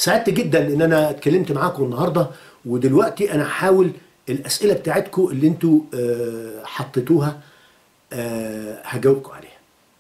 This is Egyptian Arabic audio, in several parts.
سعدت جدا ان انا اتكلمت معاكم النهارده ودلوقتي انا هحاول الاسئله بتاعتكم اللي انتوا آه، حطيتوها آه، هجاوبكم عليها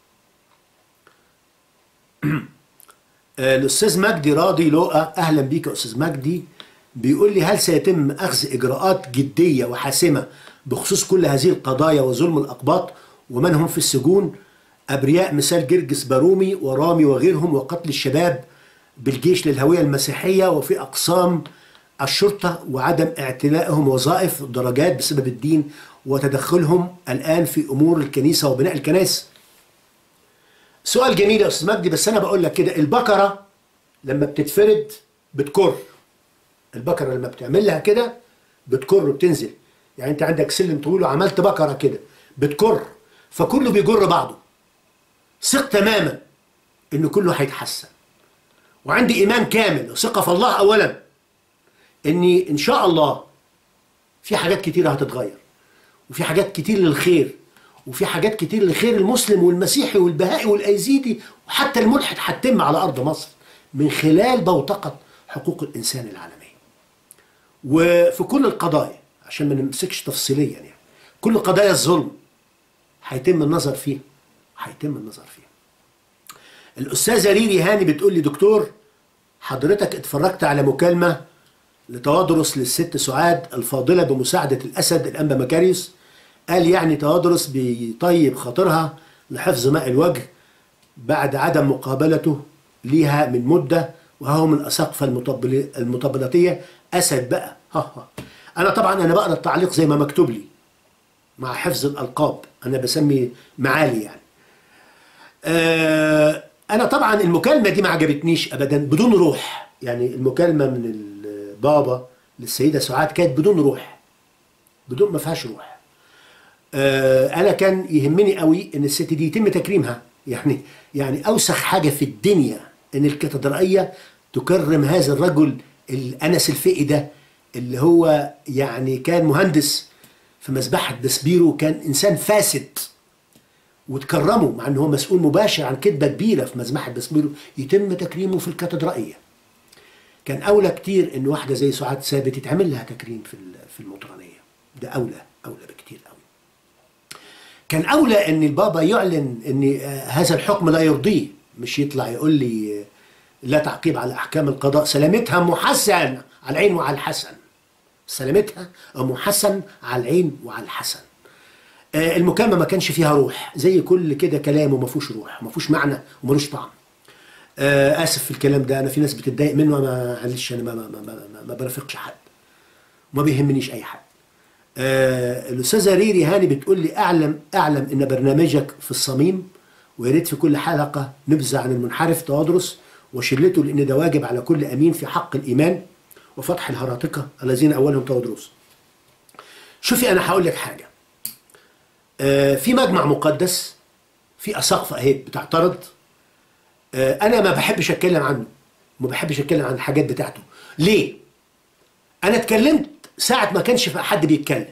آه، الاستاذ مجدي راضي لؤى اهلا بيك يا استاذ مجدي بيقول لي هل سيتم اخذ اجراءات جديه وحاسمه بخصوص كل هذه القضايا وظلم الاقباط ومن هم في السجون ابرياء مثال جرجس بارومي ورامي وغيرهم وقتل الشباب بالجيش للهويه المسيحيه وفي اقسام الشرطه وعدم اعتنائهم وظائف درجات بسبب الدين وتدخلهم الان في امور الكنيسه وبناء الكنائس سؤال جميل يا استاذ مجدي بس انا بقول لك كده البقره لما بتتفرد بتكر البقره لما بتعمل لها كده بتكر وبتنزل يعني انت عندك سلم طويل وعملت بقره كده بتكر فكله بيجر بعضه ثق تماما ان كله هيتحسن وعندي ايمان كامل وثقه في الله اولا اني ان شاء الله في حاجات كتيره هتتغير وفي حاجات كتير للخير وفي حاجات كتير لخير المسلم والمسيحي والبهائي والايزيدي وحتى الملحد هتتم على ارض مصر من خلال بوتقه حقوق الانسان العالميه. وفي كل القضايا عشان ما نمسكش تفصيليا يعني كل قضايا الظلم هيتم النظر فيها هيتم النظر فيها. الاستاذه ريري هاني بتقول لي دكتور حضرتك اتفرجت على مكالمه لتوادرس للست سعاد الفاضله بمساعده الاسد الانبا مكاريوس قال يعني توادرس بيطيب خاطرها لحفظ ماء الوجه بعد عدم مقابلته ليها من مده وهو من الاساقفه المطبل- المطبلاتيه اسد بقى ها ها انا طبعا انا بقرا التعليق زي ما مكتوب لي مع حفظ الالقاب انا بسمي معالي يعني آه انا طبعا المكالمه دي ما عجبتنيش ابدا بدون روح يعني المكالمه من البابا للسيده سعاد كانت بدون روح بدون ما فيهاش روح آه انا كان يهمني قوي ان الست دي يتم تكريمها يعني يعني اوسخ حاجه في الدنيا ان الكاتدرائيه تكرم هذا الرجل الانس الفقي ده اللي هو يعني كان مهندس في مذبحه دسبيرو كان انسان فاسد وتكرمه مع ان هو مسؤول مباشر عن كذبه كبيره في مذبحه دسبيرو يتم تكريمه في الكاتدرائيه كان اولى كتير ان واحده زي سعاد ثابت يتعمل لها تكريم في ال- في المطرانيه ده اولى اولى بكتير قوي كان اولى ان البابا يعلن ان آه، هذا الحكم لا يرضيه مش يطلع يقول لي آه، لا تعقيب على احكام القضاء سلامتها ام حسن على العين وعلى الحسن سلامتها ام حسن على العين وعلى الحسن آه، المكالمه ما كانش فيها روح زي كل كده كلام وما فيهوش روح وما فيهوش معنى وملوش طعم آه، اسف في الكلام ده انا في ناس بتتضايق منه ما معلش انا ما, ما, ما, ما, ما برافقش حد وما بيهمنيش اي حد آه الاستاذه ريري هاني بتقول لي اعلم اعلم ان برنامجك في الصميم ويا ريت في كل حلقه نبذه عن المنحرف توادرس وشلته لان ده واجب على كل امين في حق الايمان وفتح الهراطقه الذين اولهم توادرس. شوفي انا هقول لك حاجه. آه في مجمع مقدس في اساقفه اهي بتعترض آه انا ما بحبش اتكلم عنه ما بحبش اتكلم عن الحاجات بتاعته ليه انا اتكلمت ساعه ما كانش في حد بيتكلم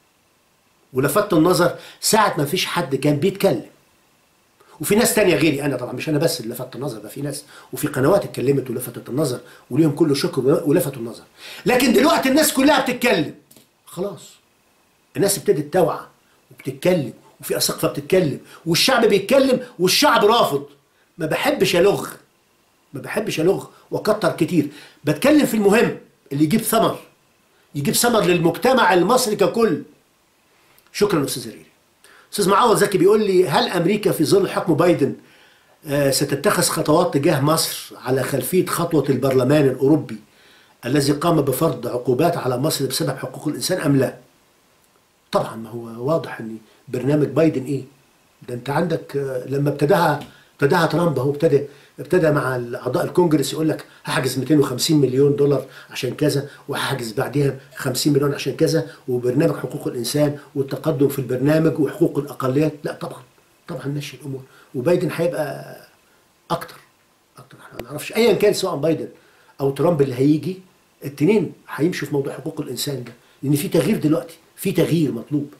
ولفت النظر ساعه ما فيش حد كان بيتكلم وفي ناس تانية غيري انا طبعا مش انا بس اللي لفت النظر ده في ناس وفي قنوات اتكلمت ولفتت النظر وليهم كل شكر ولفتوا النظر لكن دلوقتي الناس كلها بتتكلم خلاص الناس ابتدت توعى وبتتكلم وفي اساقفه بتتكلم والشعب بيتكلم والشعب رافض ما بحبش الغ ما بحبش الغ واكتر كتير بتكلم في المهم اللي يجيب ثمر يجيب ثمر للمجتمع المصري ككل شكرا استاذ ريري استاذ معوض زكي بيقول لي هل امريكا في ظل حكم بايدن آه، ستتخذ خطوات تجاه مصر على خلفيه خطوه البرلمان الاوروبي الذي قام بفرض عقوبات على مصر بسبب حقوق الانسان ام لا؟ طبعا ما هو واضح ان برنامج بايدن ايه؟ ده انت عندك آه، لما ابتداها ابتداها ترامب اهو ابتدى ابتدى مع اعضاء الكونجرس يقول لك هحجز 250 مليون دولار عشان كذا وهحجز بعديها 50 مليون عشان كذا وبرنامج حقوق الانسان والتقدم في البرنامج وحقوق الاقليات لا طبعا طبعا ماشي الامور وبايدن هيبقى اكتر اكتر احنا ما نعرفش ايا كان سواء بايدن او ترامب اللي هيجي التنين هيمشوا في موضوع حقوق الانسان ده لان في تغيير دلوقتي في تغيير مطلوب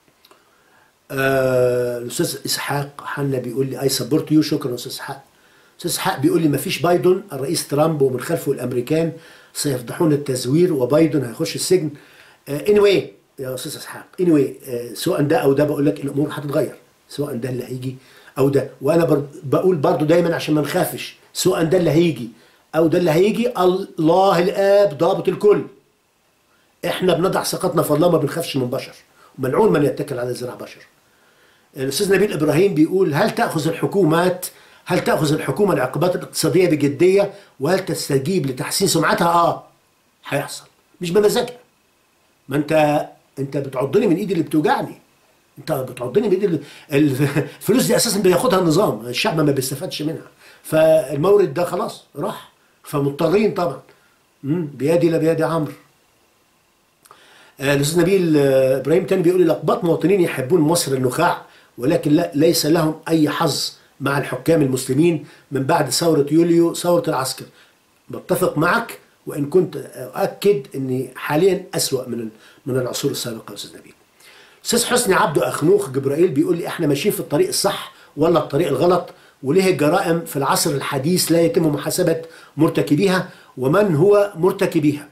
آه، الاستاذ اسحاق حنا بيقول لي اي سبورت يو شكرا استاذ اسحاق استاذ اسحاق بيقول لي مفيش بايدن الرئيس ترامب ومن خلفه الامريكان سيفضحون التزوير وبايدن هيخش السجن اني واي يا استاذ اسحاق اني واي سواء ده او ده بقول لك الامور هتتغير سواء ده اللي هيجي او ده وانا بر- بقول برضو دايما عشان ما نخافش سواء ده اللي هيجي او ده اللي هيجي الله الاب ضابط الكل احنا بنضع ثقتنا في الله ما بنخافش من بشر ملعون من يتكل على ذراع بشر الاستاذ نبيل ابراهيم بيقول هل تاخذ الحكومات هل تاخذ الحكومه العقوبات الاقتصاديه بجديه وهل تستجيب لتحسين سمعتها اه هيحصل مش بمزاجها ما انت انت بتعضني من ايدي اللي بتوجعني انت بتعضني من ايدي اللي الفلوس دي اساسا بياخدها النظام الشعب ما بيستفادش منها فالمورد ده خلاص راح فمضطرين طبعا مم، بيدي لا بيد عمرو آه، الاستاذ نبيل آه، ابراهيم تاني بيقول لي اقباط مواطنين يحبون مصر النخاع ولكن لا ليس لهم اي حظ مع الحكام المسلمين من بعد ثوره يوليو ثوره العسكر بتفق معك وان كنت اؤكد اني حاليا اسوا من من العصور السابقه يا استاذ نبيل استاذ حسني عبده اخنوخ جبرائيل بيقول لي احنا ماشيين في الطريق الصح ولا الطريق الغلط وليه الجرائم في العصر الحديث لا يتم محاسبه مرتكبيها ومن هو مرتكبيها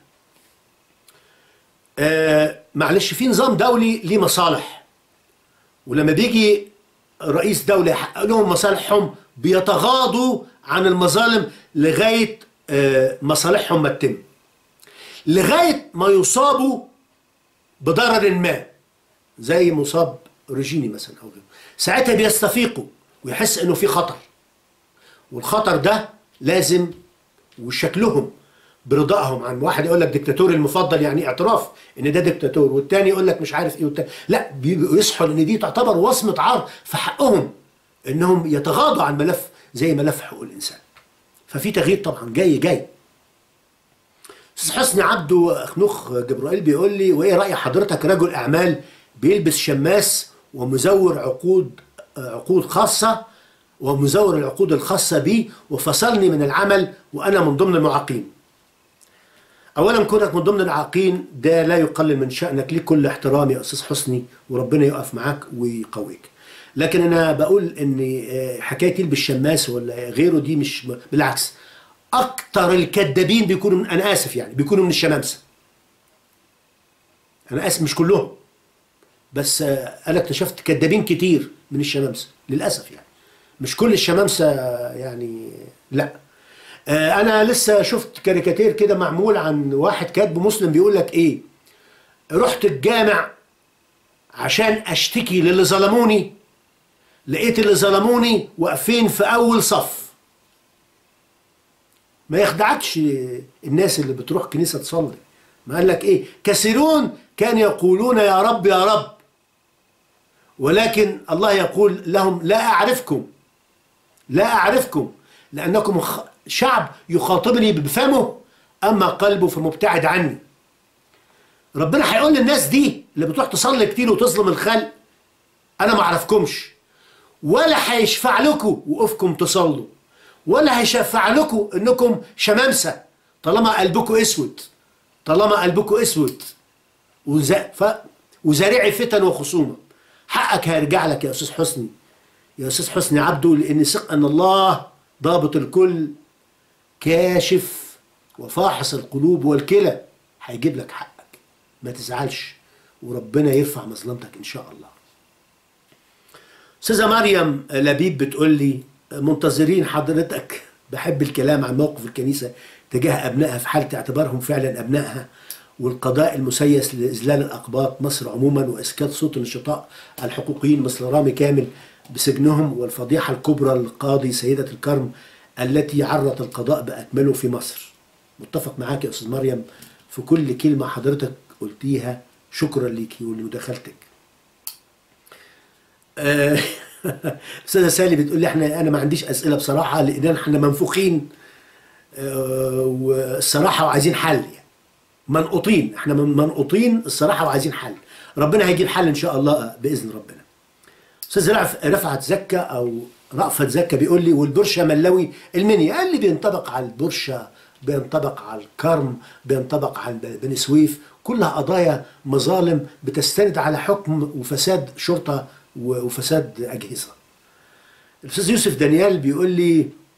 آه معلش في نظام دولي ليه مصالح ولما بيجي رئيس دولة يحقق لهم مصالحهم بيتغاضوا عن المظالم لغاية آه مصالحهم ما تتم لغاية ما يصابوا بضرر ما زي مصاب رجيني مثلا أو غيره ساعتها بيستفيقوا ويحس انه في خطر والخطر ده لازم وشكلهم برضائهم عن واحد يقول لك دكتاتوري المفضل يعني اعتراف ان ده دكتاتور والتاني يقول لك مش عارف ايه والتاني لا بيبقوا يصحوا ان دي تعتبر وصمه عار في حقهم انهم يتغاضوا عن ملف زي ملف حقوق الانسان ففي تغيير طبعا جاي جاي استاذ حسني عبده اخنوخ جبرائيل بيقول لي وايه راي حضرتك رجل اعمال بيلبس شماس ومزور عقود عقود خاصه ومزور العقود الخاصه بي وفصلني من العمل وانا من ضمن المعاقين اولا كونك من ضمن العاقين ده لا يقلل من شانك ليك كل احترامي يا استاذ حسني وربنا يقف معاك ويقويك لكن انا بقول ان حكايه يلبس شماس ولا غيره دي مش بالعكس اكتر الكذابين بيكونوا من انا اسف يعني بيكونوا من الشمامسه انا اسف مش كلهم بس انا اكتشفت كذابين كتير من الشمامسه للاسف يعني مش كل الشمامسه يعني لا انا لسه شفت كاريكاتير كده معمول عن واحد كاتب مسلم بيقول لك ايه رحت الجامع عشان اشتكي للي ظلموني لقيت اللي ظلموني واقفين في اول صف ما يخدعكش الناس اللي بتروح كنيسه تصلي ما قال لك ايه كثيرون كانوا يقولون يا رب يا رب ولكن الله يقول لهم لا اعرفكم لا اعرفكم لانكم شعب يخاطبني بفمه اما قلبه فمبتعد عني ربنا هيقول للناس دي اللي بتروح تصلي كتير وتظلم الخلق انا ما اعرفكمش ولا هيشفع لكم وقفكم تصلوا ولا هيشفع لكم انكم شمامسه طالما قلبكم اسود طالما قلبكم اسود وز... ف... وزارعي فتن وخصومه حقك هيرجع لك يا استاذ حسني يا استاذ حسني عبده لان ثق ان الله ضابط الكل كاشف وفاحص القلوب والكلى هيجيب لك حقك ما تزعلش وربنا يرفع مظلمتك ان شاء الله استاذه مريم لبيب بتقول لي منتظرين حضرتك بحب الكلام عن موقف الكنيسه تجاه ابنائها في حاله اعتبارهم فعلا ابنائها والقضاء المسيس لاذلال الاقباط مصر عموما واسكات صوت النشطاء الحقوقيين مثل رامي كامل بسجنهم والفضيحه الكبرى للقاضي سيده الكرم التي عرت القضاء باكمله في مصر. متفق معاك يا استاذ مريم في كل كلمه حضرتك قلتيها شكرا ليكي ولمداخلتك. استاذه سالي بتقول لي احنا انا ما عنديش اسئله بصراحه لان احنا منفوخين والصراحه وعايزين حل يعني منقوطين احنا منقوطين الصراحه وعايزين حل ربنا هيجيب حل ان شاء الله باذن ربنا استاذ رفعت زكا او رأفت زكا بيقول لي والبرشا ملوي المنيا قال لي بينطبق على البرشا بينطبق على الكرم بينطبق على بني سويف كلها قضايا مظالم بتستند على حكم وفساد شرطه وفساد اجهزه. الاستاذ يوسف دانيال بيقول لي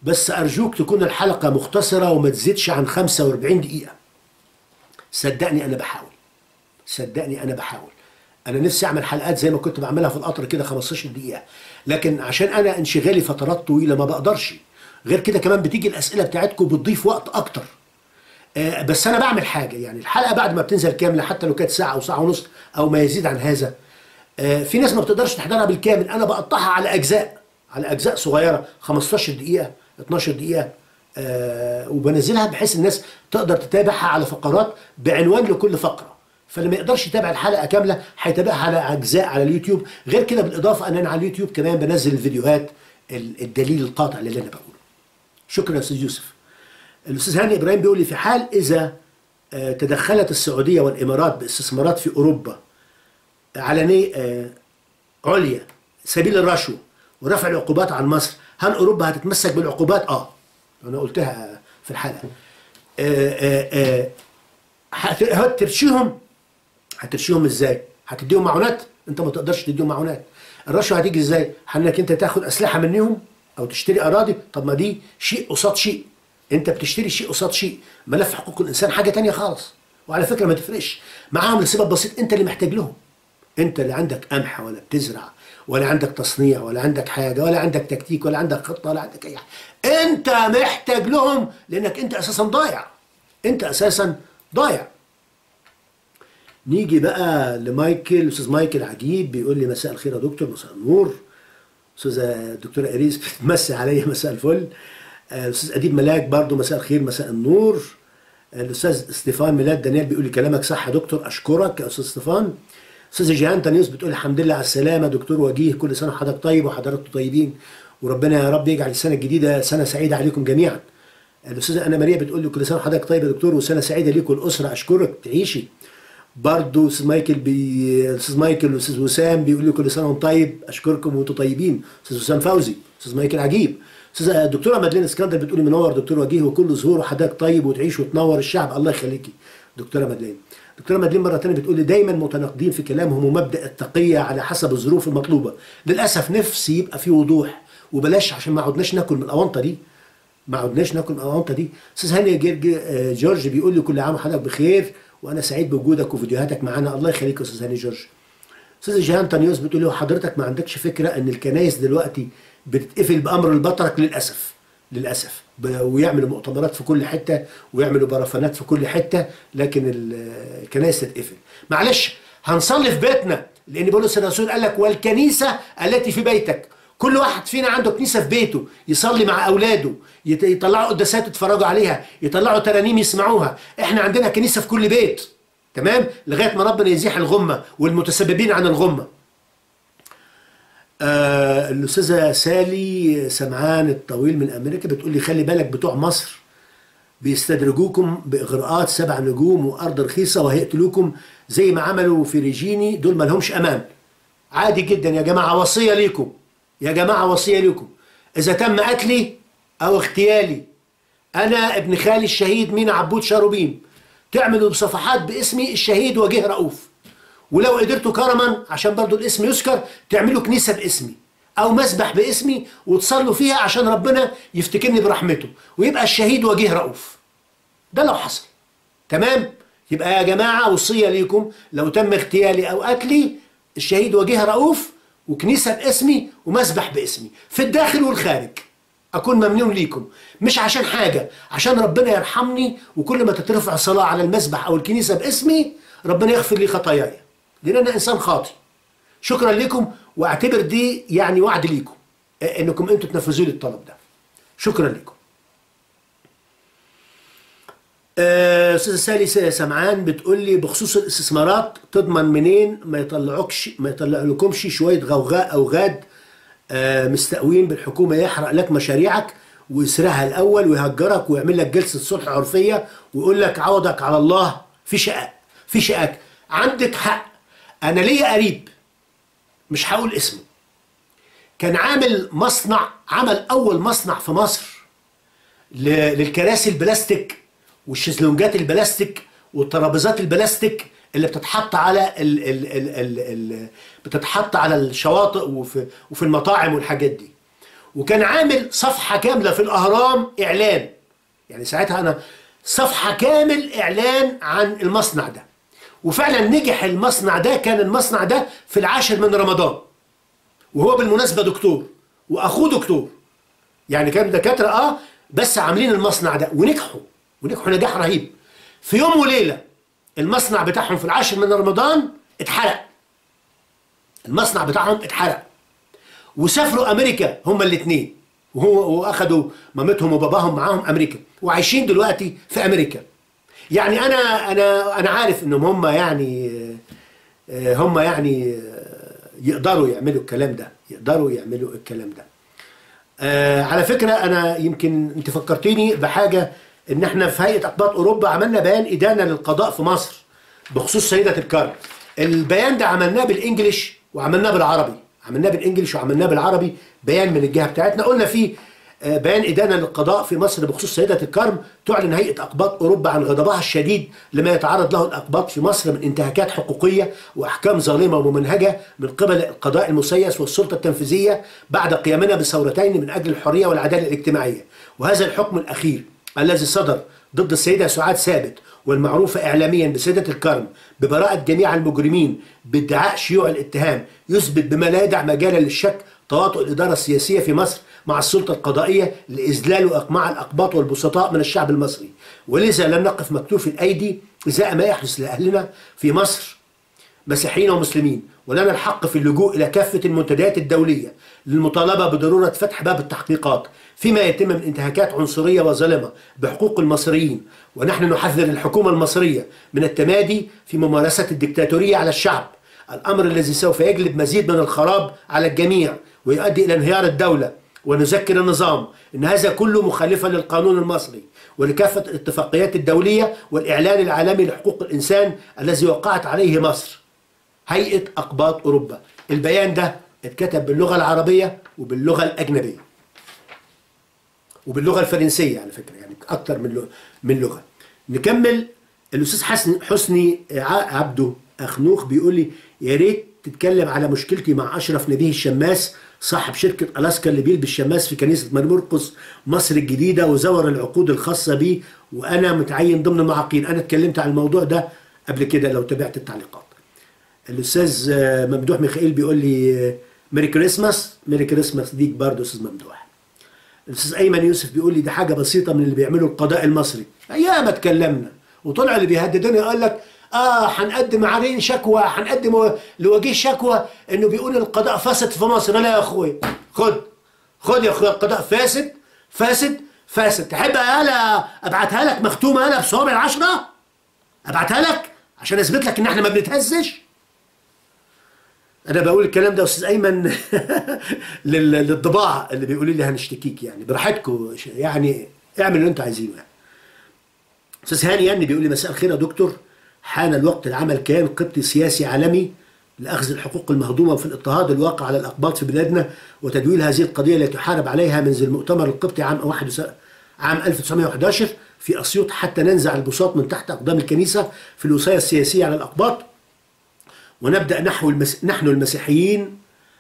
بس ارجوك تكون الحلقه مختصره وما تزيدش عن 45 دقيقه صدقني انا بحاول صدقني انا بحاول انا نفسي اعمل حلقات زي ما كنت بعملها في القطر كده 15 دقيقه لكن عشان انا انشغالي فترات طويله ما بقدرش غير كده كمان بتيجي الاسئله بتاعتكم بتضيف وقت اكتر آه، بس انا بعمل حاجه يعني الحلقه بعد ما بتنزل كامله حتى لو كانت ساعه او ساعه ونص او ما يزيد عن هذا آه، في ناس ما بتقدرش تحضرها بالكامل انا بقطعها على اجزاء على اجزاء صغيره 15 دقيقه 12 دقيقه آه، وبنزلها بحيث الناس تقدر تتابعها على فقرات بعنوان لكل فقره فاللي ما يقدرش يتابع الحلقه كامله هيتابعها على اجزاء على اليوتيوب غير كده بالاضافه ان انا على اليوتيوب كمان بنزل الفيديوهات ال- الدليل القاطع للي انا بقوله شكرا يا استاذ يوسف الاستاذ هاني ابراهيم بيقول لي في حال اذا آه، تدخلت السعوديه والامارات باستثمارات في اوروبا علنيه آه، عليا سبيل الرشوه ورفع العقوبات عن مصر هل اوروبا هتتمسك بالعقوبات؟ اه انا قلتها في الحلقه آه، آه، آه، هت- هترشيهم هترشيهم ازاي؟ هتديهم معونات؟ انت ما تقدرش تديهم معونات. الرشوه هتيجي ازاي؟ انك انت تاخد اسلحه منهم او تشتري اراضي، طب ما دي شيء قصاد شيء. انت بتشتري شيء قصاد شيء، ملف حقوق الانسان حاجه تانية خالص. وعلى فكره ما تفرقش معاهم لسبب بسيط انت اللي محتاج لهم. انت اللي عندك قمح ولا بتزرع ولا عندك تصنيع ولا عندك حاجه ولا عندك تكتيك ولا عندك خطه ولا عندك اي حاجه. انت محتاج لهم لانك انت اساسا ضايع. انت اساسا ضايع. نيجي بقى لمايكل استاذ مايكل عجيب بيقول لي مساء الخير يا دكتور مساء النور استاذه الدكتوره اريس بتمسي عليا مساء الفل آه، الاستاذ اديب ملاك برضو مساء الخير مساء النور آه، الاستاذ استيفان ميلاد دانيال بيقول لي كلامك صح يا دكتور اشكرك يا استاذ استيفان استاذ جيهان تانيوس بتقول الحمد لله على السلامه دكتور وجيه كل سنه وحضرتك طيب وحضراتكم طيبين وربنا يا رب يجعل السنه الجديده سنه سعيده عليكم جميعا الاستاذه انا ماريا بتقول لي كل سنه وحضرتك طيب يا دكتور وسنه سعيده ليكم الاسره اشكرك تعيشي برضو استاذ مايكل بي استاذ مايكل واستاذ وسام بيقول لي كل سنه وانتم طيب اشكركم وانتم طيبين استاذ وسام فوزي استاذ مايكل عجيب استاذ الدكتوره مدلين اسكندر بتقول لي منور دكتور وجيه وكل ظهور وحضرتك طيب وتعيش وتنور الشعب الله يخليكي دكتوره مدلين دكتوره مدلين مره ثانيه بتقول لي دايما متناقضين في كلامهم ومبدا التقيه على حسب الظروف المطلوبه للاسف نفسي يبقى في وضوح وبلاش عشان ما عدناش ناكل من الاونطه دي ما عدناش ناكل من الاونطه دي استاذ هاني جرج آه، جورج بيقول لي كل عام وحضرتك بخير وانا سعيد بوجودك وفيديوهاتك معانا الله يخليك يا استاذ هاني جورج استاذ جيهان تانيوس بتقول لي حضرتك ما عندكش فكره ان الكنايس دلوقتي بتتقفل بامر البطرك للاسف للاسف ب- ويعملوا مؤتمرات في كل حته ويعملوا برفانات في كل حته لكن ال- الكنايس تتقفل معلش هنصلي في بيتنا لان بولس الرسول قال لك والكنيسه التي في بيتك كل واحد فينا عنده كنيسه في بيته يصلي مع اولاده يت- يطلعوا قداسات يتفرجوا عليها يطلعوا ترانيم يسمعوها احنا عندنا كنيسه في كل بيت تمام لغايه ما ربنا يزيح الغمه والمتسببين عن الغمه آه الاستاذه سالي سمعان الطويل من امريكا بتقول لي خلي بالك بتوع مصر بيستدرجوكم باغراءات سبع نجوم وارض رخيصه وهيقتلوكم زي ما عملوا في ريجيني دول ما لهمش امان عادي جدا يا جماعه وصيه ليكم يا جماعه وصيه ليكم اذا تم قتلي او اغتيالي انا ابن خالي الشهيد مينا عبود شاروبيم تعملوا صفحات باسمي الشهيد وجيه رؤوف ولو قدرتوا كرما عشان برضو الاسم يذكر تعملوا كنيسه باسمي او مسبح باسمي وتصلوا فيها عشان ربنا يفتكرني برحمته ويبقى الشهيد وجيه رؤوف ده لو حصل تمام يبقى يا جماعه وصيه ليكم لو تم اغتيالي او قتلي الشهيد وجيه رؤوف وكنيسه باسمي ومسبح باسمي في الداخل والخارج اكون ممنون ليكم مش عشان حاجه عشان ربنا يرحمني وكل ما تترفع صلاه على المسبح او الكنيسه باسمي ربنا يغفر لي خطاياي لان انا انسان خاطئ شكرا لكم واعتبر دي يعني وعد ليكم آه، انكم انتوا تنفذوا لي الطلب ده شكرا لكم آه، استاذه سالي س- سمعان بتقول لي بخصوص الاستثمارات تضمن منين ما يطلعوكش ما يطلعلكمش شويه غوغاء او غاد آه، مستقوين بالحكومه يحرق لك مشاريعك ويسرقها الاول ويهجرك ويعمل لك جلسه صلح عرفيه ويقول لك عوضك على الله في شقاء في شقاك عندك حق انا ليا قريب مش هقول اسمه كان عامل مصنع عمل اول مصنع في مصر ل- للكراسي البلاستيك والشезлونجات البلاستيك والترابيزات البلاستيك اللي بتتحط على ال ال ال ال ال بتتحط على الشواطئ وفي وفي المطاعم والحاجات دي وكان عامل صفحه كامله في الاهرام اعلان يعني ساعتها انا صفحه كامل اعلان عن المصنع ده وفعلا نجح المصنع ده كان المصنع ده في العاشر من رمضان وهو بالمناسبه دكتور واخوه دكتور يعني كان دكاتره اه بس عاملين المصنع ده ونجحوا ونجحوا نجاح رهيب في يوم وليله المصنع بتاعهم في العاشر من رمضان اتحرق المصنع بتاعهم اتحرق وسافروا امريكا هما الاثنين وهو واخدوا مامتهم وباباهم معاهم امريكا وعايشين دلوقتي في امريكا يعني انا انا انا عارف انهم هم يعني آه، هم يعني آه، يقدروا يعملوا الكلام ده يقدروا يعملوا الكلام ده آه على فكرة أنا يمكن أنت فكرتيني بحاجة إن إحنا في هيئة أقباط أوروبا عملنا بيان إدانة للقضاء في مصر بخصوص سيدة الكرم البيان ده عملناه بالإنجليش وعملناه بالعربي عملناه بالإنجليش وعملناه بالعربي بيان من الجهة بتاعتنا قلنا فيه آه، بيان إدانة للقضاء في مصر بخصوص سيدة الكرم تعلن هيئة أقباط أوروبا عن غضبها الشديد لما يتعرض له الأقباط في مصر من انتهاكات حقوقية وأحكام ظالمة وممنهجة من قبل القضاء المسيس والسلطة التنفيذية بعد قيامنا بثورتين من أجل الحرية والعدالة الاجتماعية وهذا الحكم الأخير الذي صدر ضد السيدة سعاد ثابت والمعروفة إعلاميا بسيدة الكرم ببراءة جميع المجرمين بادعاء شيوع الاتهام يثبت بما لا يدع مجالا للشك تواطؤ الإدارة السياسية في مصر مع السلطة القضائية لإذلال وإقماع الأقباط والبسطاء من الشعب المصري ولذا لم نقف مكتوف الأيدي إزاء ما يحدث لأهلنا في مصر مسيحيين ومسلمين ولنا الحق في اللجوء إلى كافة المنتديات الدولية للمطالبة بضرورة فتح باب التحقيقات فيما يتم من انتهاكات عنصرية وظالمة بحقوق المصريين ونحن نحذر الحكومة المصرية من التمادي في ممارسة الدكتاتورية على الشعب الأمر الذي سوف يجلب مزيد من الخراب على الجميع ويؤدي إلى انهيار الدولة ونذكر النظام أن هذا كله مخالفا للقانون المصري ولكافة الاتفاقيات الدولية والإعلان العالمي لحقوق الإنسان الذي وقعت عليه مصر هيئة أقباط أوروبا البيان ده اتكتب باللغة العربية وباللغة الأجنبية وباللغة الفرنسية على فكرة يعني أكتر من لغة, من لغة نكمل الأستاذ حسن حسني ع- عبده أخنوخ بيقول لي يا ريت تتكلم على مشكلتي مع أشرف نبيه الشماس صاحب شركة ألاسكا اللي بيلبس شماس في كنيسة مرمرقس مصر الجديدة وزور العقود الخاصة بيه وأنا متعين ضمن المعاقين أنا اتكلمت عن الموضوع ده قبل كده لو تابعت التعليقات الاستاذ آه، ممدوح ميخائيل بيقول لي آه، ميري كريسماس ميري كريسماس ليك برضه استاذ ممدوح الاستاذ ايمن يوسف بيقول لي دي حاجه بسيطه من اللي بيعمله القضاء المصري ايام اتكلمنا وطلع اللي بيهددوني قال لك اه هنقدم عليه شكوى هنقدم لوجيه شكوى انه بيقول القضاء فاسد في مصر لا يا اخويا خد خد يا اخويا القضاء فاسد فاسد فاسد تحب انا ابعتها لك مختومه انا بصوابع العشره ابعتها لك عشان اثبت لك ان احنا ما بنتهزش انا بقول الكلام ده يا استاذ ايمن لل- للضباع اللي بيقولوا لي هنشتكيك يعني براحتكم يعني اعمل اللي انتوا عايزينه يعني استاذ هاني يعني بيقول لي مساء الخير يا دكتور حان الوقت العمل كان قبطي سياسي عالمي لاخذ الحقوق المهضومه في الاضطهاد الواقع على الاقباط في بلادنا وتدويل هذه القضيه التي حارب عليها منذ المؤتمر القبطي عام 1 عام 1911 في اسيوط حتى ننزع البساط من تحت اقدام الكنيسه في الوصايه السياسيه على الاقباط ونبدا نحو المس... نحن المسيحيين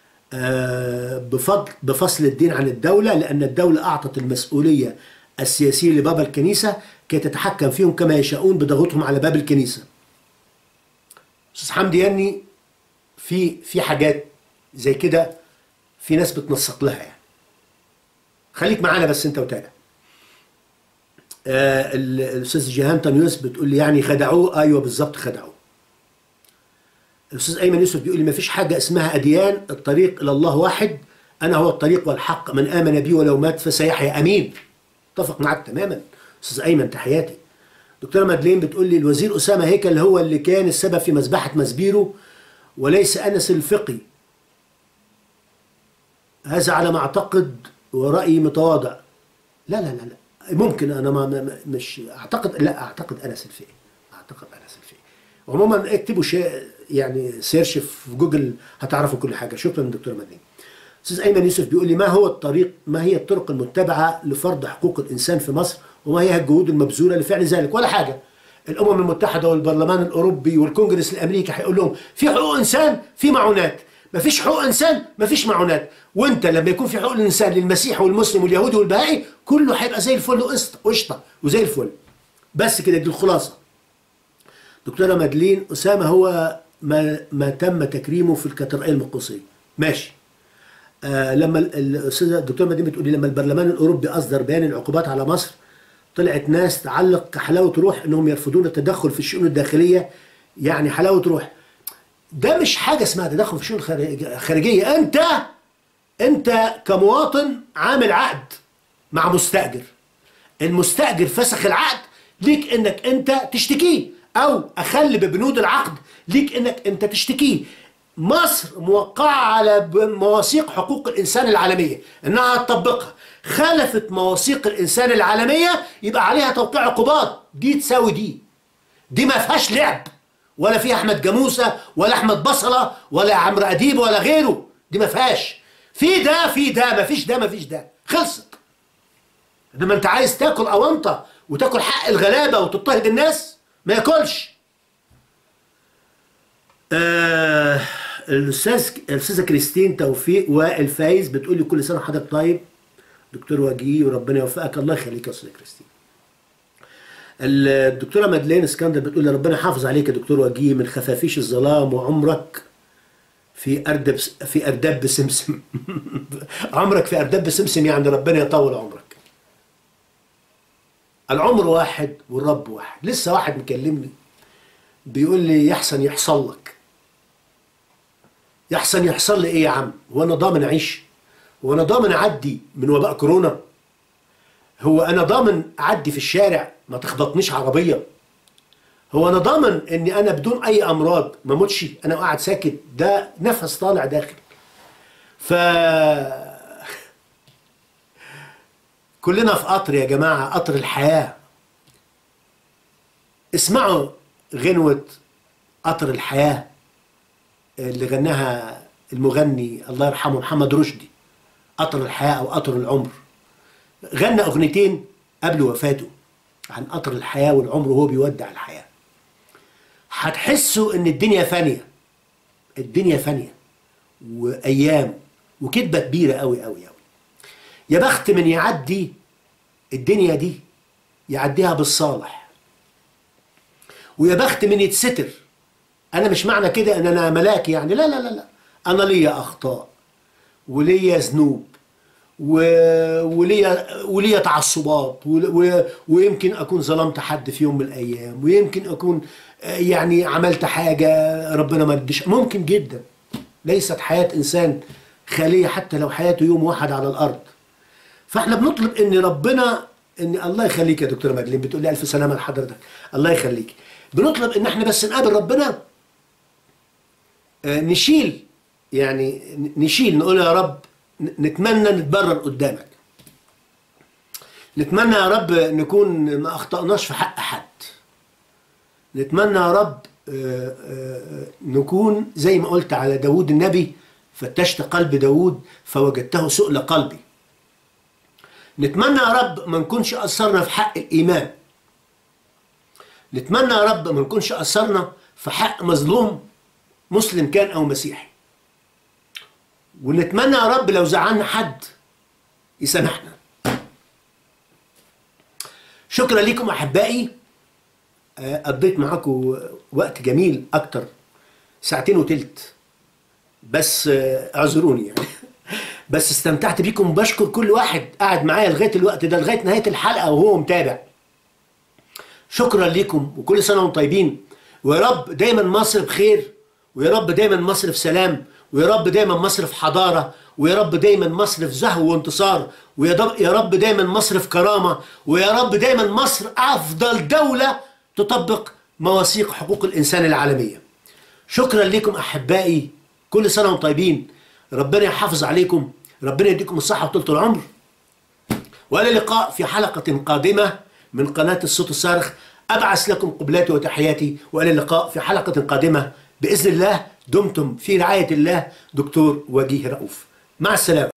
آه، بفضل بفصل الدين عن الدوله لان الدوله اعطت المسؤوليه السياسيه لباب الكنيسه كي تتحكم فيهم كما يشاءون بضغطهم على باب الكنيسه. استاذ حمدي يعني في في حاجات زي كده في ناس بتنسق لها يعني. خليك معانا بس انت وتابع. آه ال- الاستاذ جيهان طنيوس بتقول لي يعني خدعوه ايوه بالظبط خدعوه. الاستاذ ايمن يوسف بيقول لي ما فيش حاجه اسمها اديان الطريق الى الله واحد انا هو الطريق والحق من امن بي ولو مات فسيحيا امين اتفق معاك تماما استاذ ايمن تحياتي دكتوره مدلين بتقول لي الوزير اسامه هيكل هو اللي كان السبب في مذبحه مسبيرو وليس انس الفقي هذا على ما اعتقد ورايي متواضع لا لا لا لا ممكن انا ما ما- مش اعتقد لا اعتقد انس الفقي اعتقد انس الفقي عموما اكتبوا شيء يعني سيرش في جوجل هتعرفوا كل حاجه شكرا دكتور مدين استاذ ايمن يوسف بيقول لي ما هو الطريق ما هي الطرق المتبعه لفرض حقوق الانسان في مصر وما هي الجهود المبذوله لفعل ذلك ولا حاجه الامم المتحده والبرلمان الاوروبي والكونجرس الامريكي هيقول لهم في حقوق انسان في معونات مفيش حقوق انسان مفيش معونات وانت لما يكون في حقوق الانسان للمسيح والمسلم واليهودي والبهائي كله هيبقى زي الفل وقشطه وقشطه وزي الفل بس كده دي الخلاصه دكتوره مدلين اسامه هو ما ما تم تكريمه في الكاتدرائيه المقدسيه ماشي آه لما ال- الاستاذه الدكتوره مدين بتقول لي لما البرلمان الاوروبي اصدر بيان العقوبات على مصر طلعت ناس تعلق كحلاوه روح انهم يرفضون التدخل في الشؤون الداخليه يعني حلاوه روح ده مش حاجه اسمها تدخل في الشؤون الخارج- الخارجيه انت انت كمواطن عامل عقد مع مستاجر المستاجر فسخ العقد ليك انك انت تشتكيه او اخلي ببنود العقد ليك انك انت تشتكيه مصر موقعة على ب- مواثيق حقوق الإنسان العالمية إنها تطبقها خالفت مواثيق الإنسان العالمية يبقى عليها توقيع عقوبات دي تساوي دي دي ما فيهاش لعب ولا فيها أحمد جاموسة ولا أحمد بصلة ولا عمرو أديب ولا غيره دي ما فيهاش في ده في ده ما فيش ده ما فيش ده خلصت انما انت عايز تاكل اونطه وتاكل حق الغلابه وتضطهد الناس ما ياكلش آه الاستاذ الاستاذه كريستين توفيق وائل فايز بتقول لي كل سنه وحضرتك طيب دكتور وجيه وربنا يوفقك الله يخليك يا استاذه كريستين الدكتوره مدلين اسكندر بتقول لي ربنا يحافظ عليك يا دكتور وجيه من خفافيش الظلام وعمرك في اردب في اردب سمسم عمرك في اردب سمسم يعني ربنا يطول عمرك العمر واحد والرب واحد لسه واحد مكلمني بيقول لي يحسن يحصل لك يحسن يحصل لي ايه يا عم هو انا ضامن اعيش هو انا ضامن اعدي من وباء كورونا هو انا ضامن اعدي في الشارع ما تخبطنيش عربيه هو انا ضامن اني انا بدون اي امراض ما اموتش انا قاعد ساكت ده نفس طالع داخل ف كلنا في قطر يا جماعه قطر الحياه اسمعوا غنوه قطر الحياه اللي غناها المغني الله يرحمه محمد رشدي قطر الحياه او قطر العمر غنى اغنيتين قبل وفاته عن قطر الحياه والعمر وهو بيودع الحياه هتحسوا ان الدنيا فانيه الدنيا فانيه وايام وكدبه كبيره قوي قوي قوي يا بخت من يعدي الدنيا دي يعديها بالصالح ويا بخت من يتستر انا مش معنى كده ان انا ملاك يعني لا لا لا لا انا ليا اخطاء وليا ذنوب و... وليا وليا تعصبات و... و... ويمكن اكون ظلمت حد في يوم من الايام ويمكن اكون آه، يعني عملت حاجه ربنا ما ردش ممكن جدا ليست حياه انسان خاليه حتى لو حياته يوم واحد على الارض فاحنا بنطلب ان ربنا ان الله يخليك يا دكتوره مجلين بتقول لي الف سلامه لحضرتك الله يخليك بنطلب ان احنا بس نقابل ربنا آه، نشيل يعني نشيل نقول يا رب نتمنى نتبرر قدامك نتمنى يا رب نكون ما اخطأناش في حق حد نتمنى يا رب آه، آه، نكون زي ما قلت على داود النبي فتشت قلب داود فوجدته سؤل قلبي نتمنى يا رب ما نكونش قصرنا في حق الإيمان نتمنى يا رب ما نكونش قصرنا في حق مظلوم مسلم كان أو مسيحي ونتمنى يا رب لو زعلنا حد يسامحنا شكرا لكم احبائي آه، قضيت معاكم وقت جميل اكتر ساعتين وتلت بس آه، اعذروني يعني بس استمتعت بيكم بشكر كل واحد قاعد معايا لغايه الوقت ده لغايه نهايه الحلقه وهو متابع شكرا لكم وكل سنه وانتم طيبين ويا رب دايما مصر بخير ويا رب دايما مصر في سلام ويا رب دايما مصر في حضاره ويا رب دايما مصر في زهو وانتصار ويا رب يا رب دايما مصر في كرامه ويا رب دايما مصر افضل دوله تطبق مواثيق حقوق الانسان العالميه. شكرا لكم احبائي كل سنه وانتم طيبين ربنا يحافظ عليكم ربنا يديكم الصحه وطول العمر والى اللقاء في حلقه قادمه من قناه الصوت الصارخ ابعث لكم قبلاتي وتحياتي والى اللقاء في حلقه قادمه باذن الله دمتم في رعايه الله دكتور وجيه رؤوف مع السلامه